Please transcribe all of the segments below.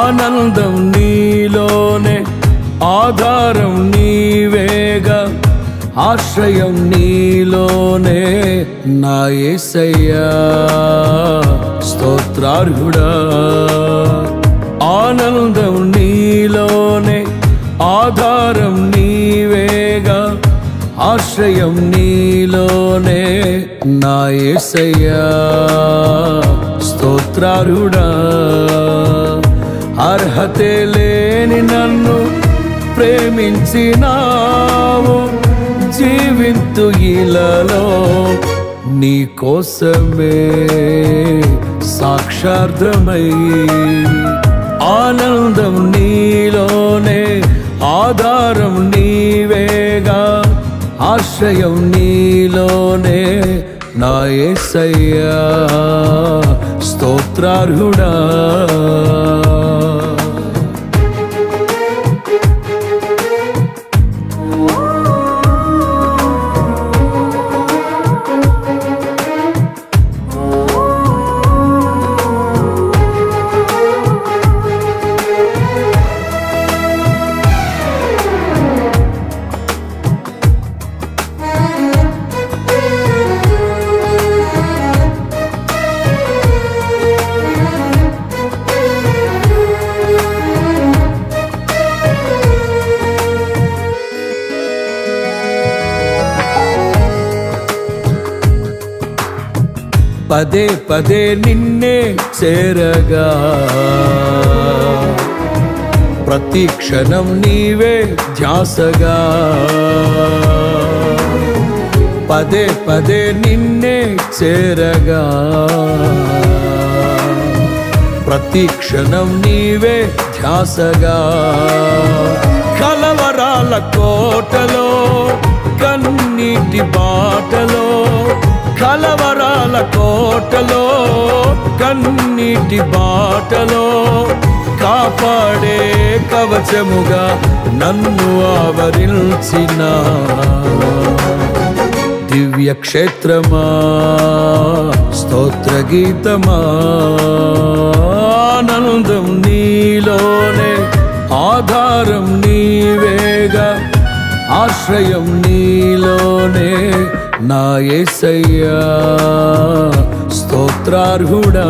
ఆనందం నీలోనే ఆధారం నీవేగా ఆశ్రయం నీలోనే నా యేసయ్యా స్తోత్రార్హుడా ఆనందం నీలోనే ఆధారం నీవేగా ఆశ్రయం నీలోనే నా యేసయ్యా స్తోత్రారుడా అర్హతే లేని నన్ను ప్రేమించినావు జీవింతు ఇలలో నీ కోసమే సాక్షార్థమై ఆనందం నీలోనే ఆధారం నీవేగా ఆశ్రయం నీలోనే నా యేసయ్యా స్తోత్రార్హుడా పదే పదే నిన్నే చేరగా ప్రతి క్షణం నీవే ధ్యాసగా పదే పదే నిన్నే చేరగా ప్రతి క్షణం నీవే ధ్యాసగా కలవరాల కోటలో కన్నీటి బాటలో కలవరాల కోటలో కన్నీటి బాటలో కాపాడే కవచముగా నన్ను ఆవరించిన దివ్య క్షేత్రమా స్తోత్ర గీతమా ఆనందం నీలోనే ఆధారం నీవేగా ఆశ్రయం నీలోనే నా యేసయ్యా స్తోత్రార్హుడా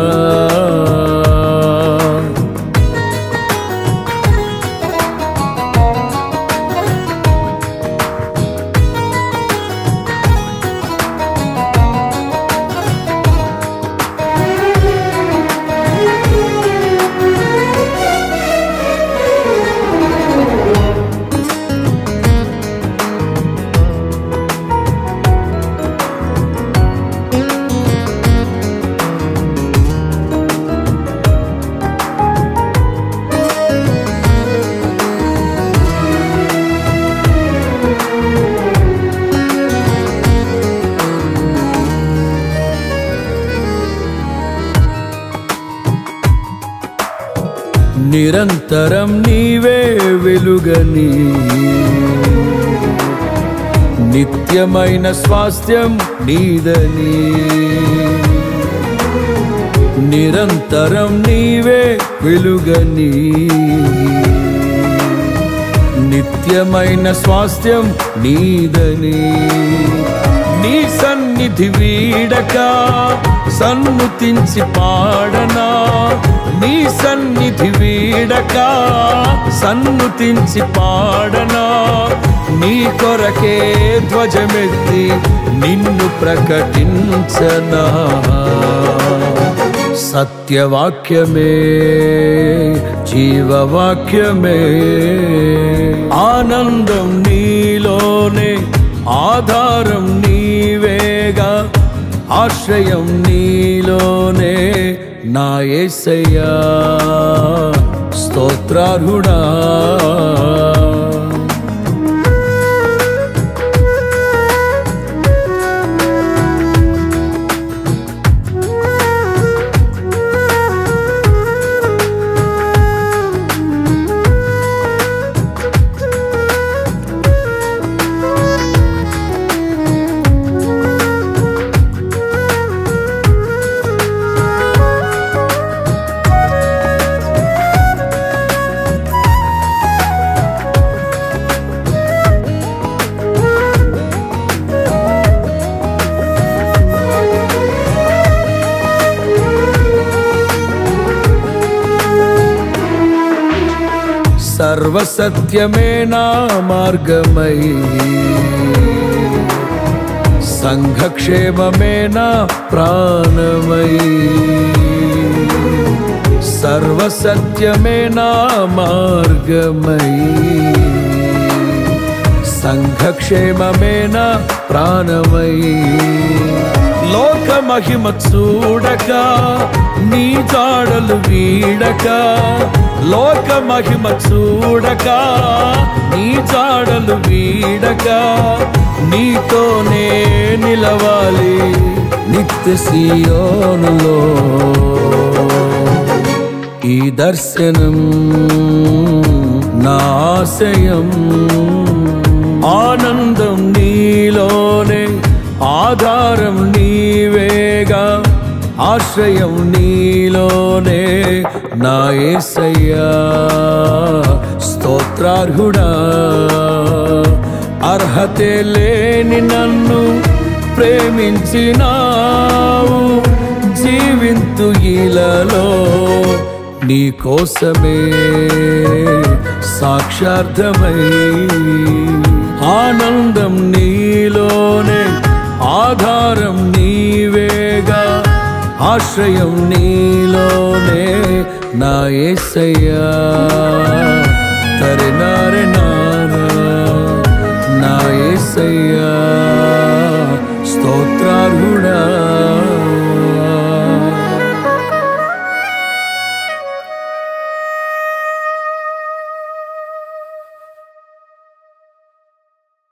నిరంతరం నీవే వెలుగని నిత్యమైన స్వాస్థ్యం నీదని నిరంతరం నీవే వెలుగని నిత్యమైన స్వాస్థ్యం నీదని నీ సన్నిధి వీడక సన్నుతించి పాడనా నీ సన్నిధి వీడక సన్నుతించి పాడనా నీ కొరకే ధ్వజమెత్తి నిన్ను ప్రకటించనా సత్యవాక్యమే జీవవాక్యమే ఆనందం నీలోనే ఆధారం నీవేగా ఆశ్రయం నీలోనే నా యేసయ్యా స్తోత్రార్హుడా సర్వసత్యమే నా మార్గమై సంఘక్షేమమే నా ప్రాణమై సర్వసత్యమే నా మార్గమై సంఘక్షేమమే నా ప్రాణమై లోక మహిమ చూడక నీ జాడలు వీడక లోక మహిమ చూడక నీ జాడలు వీడక నీతోనే నిలవాలి నిత్య సియోనులో ఈ దర్శనం నా ఆశయం ఆనందం నీలోనే ఆధారం నీవేగా ఆశ్రయం నీలోనే నా ఏసయ్యా స్తోత్రార్హుడా అర్హతే లేని నన్ను ప్రేమించినావు జీవింతు ఇలలో నీ కోసమే సాక్షార్థమై ఆనందం నీలోనే ఆధారం నీవేగా ఆశ్రయం నీలోనే నా ఏసయ్యా తరినారె నానా నా ఏసయ్యా స్తోత్రార్హుడా